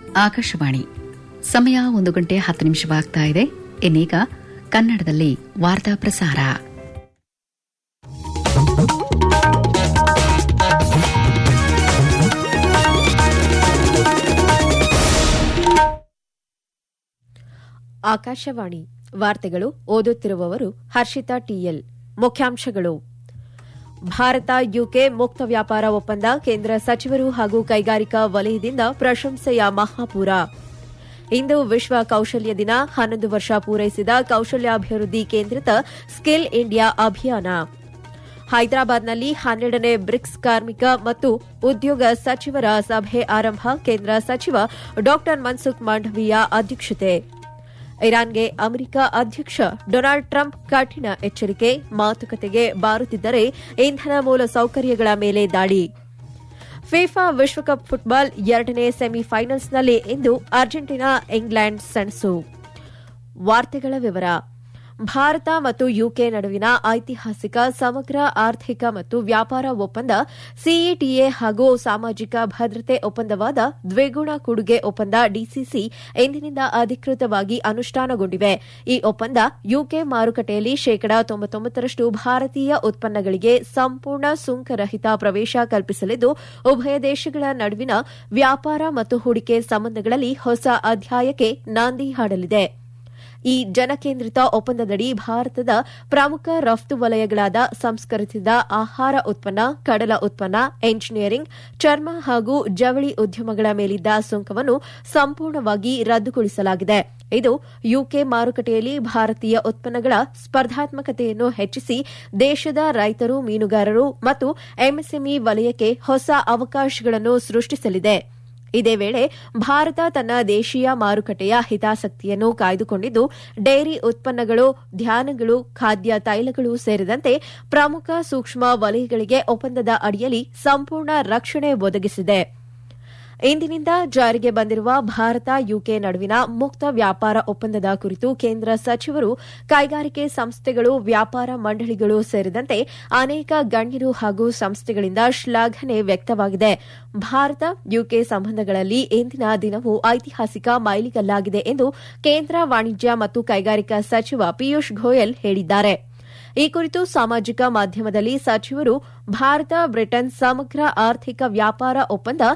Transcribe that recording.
ಆಕಾಶವಾಣಿ ಸಮಯ ಒಂದು ಗಂಟೆ ಹತ್ತು ನಿಮಿಷವಾಗ್ತಾ ಇದೆ ಇನ್ನೀಗ ಕನ್ನಡದಲ್ಲಿ ವಾರ್ತಾ ಪ್ರಸಾರ ಆಕಾಶವಾಣಿ ವಾರ್ತೆಗಳು ಓದುತ್ತಿರುವವರು ಹರ್ಷಿತಾ ಟಿಎಲ್ ಮುಖ್ಯಾಂಶಗಳು ಭಾರತ ಯುಕೆ ಮುಕ್ತ ವ್ಯಾಪಾರ ಒಪ್ಪಂದ ಕೇಂದ್ರ ಸಚಿವರು ಹಾಗೂ ಕೈಗಾರಿಕಾ ವಲಯದಿಂದ ಪ್ರಶಂಸೆಯ ಮಹಾಪೂರ ಇಂದು ವಿಶ್ವ ಕೌಶಲ್ಯ ದಿನ ಹನ್ನೊಂದು ವರ್ಷ ಪೂರೈಸಿದ ಕೌಶಲ್ಯಾಭಿವೃದ್ಧಿ ಕೇಂದ್ರಿತ ಸ್ಕಿಲ್ ಇಂಡಿಯಾ ಅಭಿಯಾನ ಹೈದರಾಬಾದ್ನಲ್ಲಿ ಹನ್ನೆರಡನೇ ಬ್ರಿಕ್ಸ್ ಕಾರ್ಮಿಕ ಮತ್ತು ಉದ್ಯೋಗ ಸಚಿವರ ಸಭೆ ಆರಂಭ ಕೇಂದ್ರ ಸಚಿವ ಡಾ ಮನ್ಸುಖ್ ಮಾಂಡವೀಯ ಅಧ್ಯಕ್ಷತೆ ಇರಾನ್ಗೆ ಅಮೆರಿಕ ಅಧ್ಯಕ್ಷ ಡೊನಾಲ್ಡ್ ಟ್ರಂಪ್ ಕಠಿಣ ಎಚ್ಚರಿಕೆ ಮಾತುಕತೆಗೆ ಬಾರುತ್ತಿದ್ದರೆ ಇಂಧನ ಮೂಲ ಸೌಕರ್ಯಗಳ ಮೇಲೆ ದಾಳಿ ಫಿಫಾ ವಿಶ್ವಕಪ್ ಫುಟ್ಬಾಲ್ ಎರಡನೇ ಸೆಮಿಫೈನಲ್ಸ್ನಲ್ಲಿ ಇಂದು ಅರ್ಜೆಂಟೀನಾ ಇಂಗ್ಲೆಂಡ್ ಸೆಣಸು ವಾರ್ತೆಗಳ ವಿವರ ಭಾರತ ಮತ್ತು ಯುಕೆ ನಡುವಿನ ಐತಿಹಾಸಿಕ ಸಮಗ್ರ ಆರ್ಥಿಕ ಮತ್ತು ವ್ಯಾಪಾರ ಒಪ್ಪಂದ ಸಿಇಟಿಎ ಹಾಗೂ ಸಾಮಾಜಿಕ ಭದ್ರತೆ ಒಪ್ಪಂದವಾದ ದ್ವಿಗುಣ ಕೊಡುಗೆ ಒಪ್ಪಂದ ಡಿಸಿಸಿ ಇಂದಿನಿಂದ ಅಧಿಕೃತವಾಗಿ ಅನುಷ್ಠಾನಗೊಂಡಿವೆ ಈ ಒಪ್ಪಂದ ಯುಕೆ ಮಾರುಕಟ್ಟೆಯಲ್ಲಿ ಶೇಕಡಾ ತೊಂಬತ್ತೊಂಬತ್ತರಷ್ಟು ಭಾರತೀಯ ಉತ್ಪನ್ನಗಳಿಗೆ ಸಂಪೂರ್ಣ ಸುಂಕರಹಿತ ಪ್ರವೇಶ ಕಲ್ಪಿಸಲಿದ್ದು ಉಭಯ ದೇಶಗಳ ನಡುವಿನ ವ್ಯಾಪಾರ ಮತ್ತು ಹೂಡಿಕೆ ಸಂಬಂಧಗಳಲ್ಲಿ ಹೊಸ ಅಧ್ಯಾಯಕ್ಕೆ ನಾಂದಿ ಹಾಡಲಿದೆ ಈ ಜನಕೇಂದ್ರಿತ ಒಪ್ಪಂದದಡಿ ಭಾರತದ ಪ್ರಮುಖ ರಫ್ತು ವಲಯಗಳಾದ ಸಂಸ್ಕರಿಸಿದ ಆಹಾರ ಉತ್ಪನ್ನ ಕಡಲ ಉತ್ಪನ್ನ ಎಂಜಿನಿಯರಿಂಗ್ ಚರ್ಮ ಹಾಗೂ ಜವಳಿ ಉದ್ಯಮಗಳ ಮೇಲಿದ್ದ ಸುಂಕವನ್ನು ಸಂಪೂರ್ಣವಾಗಿ ರದ್ದುಗೊಳಿಸಲಾಗಿದೆ ಇದು ಯುಕೆ ಮಾರುಕಟ್ಟೆಯಲ್ಲಿ ಭಾರತೀಯ ಉತ್ಪನ್ನಗಳ ಸ್ಪರ್ಧಾತ್ಮಕತೆಯನ್ನು ಹೆಚ್ಚಿಸಿ ದೇಶದ ರೈತರು ಮೀನುಗಾರರು ಮತ್ತು ಎಂಎಸ್ಎಂಇ ವಲಯಕ್ಕೆ ಹೊಸ ಅವಕಾಶಗಳನ್ನು ಸೃಷ್ಟಿಸಲಿದೆ ಇದೇ ವೇಳೆ ಭಾರತ ತನ್ನ ದೇಶೀಯ ಮಾರುಕಟ್ಟೆಯ ಹಿತಾಸಕ್ತಿಯನ್ನು ಕಾಯ್ದುಕೊಂಡಿದ್ದು ಡೈರಿ ಉತ್ಪನ್ನಗಳು ಧಾನ್ಯಗಳು ಖಾದ್ಯ ತೈಲಗಳು ಸೇರಿದಂತೆ ಪ್ರಮುಖ ಸೂಕ್ಷ್ಮ ವಲಯಗಳಿಗೆ ಒಪ್ಪಂದದ ಅಡಿಯಲ್ಲಿ ಸಂಪೂರ್ಣ ರಕ್ಷಣೆ ಒದಗಿಸಿದೆ ಇಂದಿನಿಂದ ಜಾರಿಗೆ ಬಂದಿರುವ ಭಾರತ ಯುಕೆ ನಡುವಿನ ಮುಕ್ತ ವ್ಯಾಪಾರ ಒಪ್ಪಂದದ ಕುರಿತು ಕೇಂದ್ರ ಸಚಿವರು ಕೈಗಾರಿಕೆ ಸಂಸ್ಥೆಗಳು ವ್ಯಾಪಾರ ಮಂಡಳಿಗಳು ಸೇರಿದಂತೆ ಅನೇಕ ಗಣ್ಯರು ಹಾಗೂ ಸಂಸ್ಥೆಗಳಿಂದ ಶ್ಲಾಘನೆ ವ್ಯಕ್ತವಾಗಿದೆ ಭಾರತ ಯುಕೆ ಸಂಬಂಧಗಳಲ್ಲಿ ಇಂದಿನ ದಿನವು ಐತಿಹಾಸಿಕ ಮೈಲಿಗಲ್ಲಾಗಿದೆ ಎಂದು ಕೇಂದ್ರ ವಾಣಿಜ್ಯ ಮತ್ತು ಕೈಗಾರಿಕಾ ಸಚಿವ ಪಿಯೂಷ್ ಗೋಯಲ್ ಹೇಳಿದ್ದಾರೆ ಈ ಕುರಿತು ಸಾಮಾಜಿಕ ಮಾಧ್ಯಮದಲ್ಲಿ ಸಚಿವರು ಭಾರತ ಬ್ರಿಟನ್ ಸಮಗ್ರ ಆರ್ಥಿಕ ವ್ಯಾಪಾರ ಒಪ್ಪಂದ